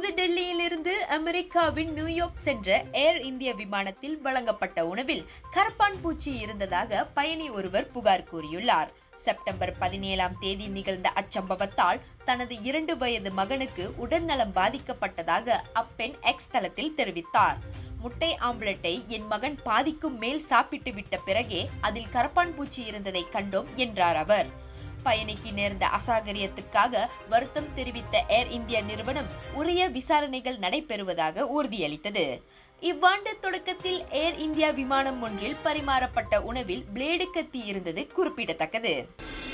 புதுடெல்லியிலிருந்து அமெரிக்காவின் நியூயார்க் சென்ற ஏர் இந்தியா விமானத்தில் வழங்கப்பட்ட உணவில் கரப்பான் பூச்சி இருந்ததாக பயணி ஒருவர் புகார் கூறியுள்ளார் செப்டம்பர் பதினேழாம் தேதி நிகழ்ந்த அச்சம்பவத்தால் தனது இரண்டு வயது மகனுக்கு உடல்நலம் பாதிக்கப்பட்டதாக அப்பெண் எக்ஸ் தளத்தில் தெரிவித்தார் முட்டை ஆம்லெட்டை என் மகன் பாதிக்கும் மேல் சாப்பிட்டு விட்ட பிறகே அதில் கரப்பான் பூச்சி இருந்ததை கண்டோம் என்றார் அவர் பயணிக்கு நேர்ந்த அசாகரியத்துக்காக வருத்தம் தெரிவித்த ஏர் இந்தியா நிறுவனம் உரிய விசாரணைகள் நடைபெறுவதாக உறுதியளித்தது இவ்வாண்டு தொடக்கத்தில் ஏர் இந்தியா விமானம் ஒன்றில் பரிமாறப்பட்ட உணவில் பிளேடு கத்தி இருந்தது குறிப்பிடத்தக்கது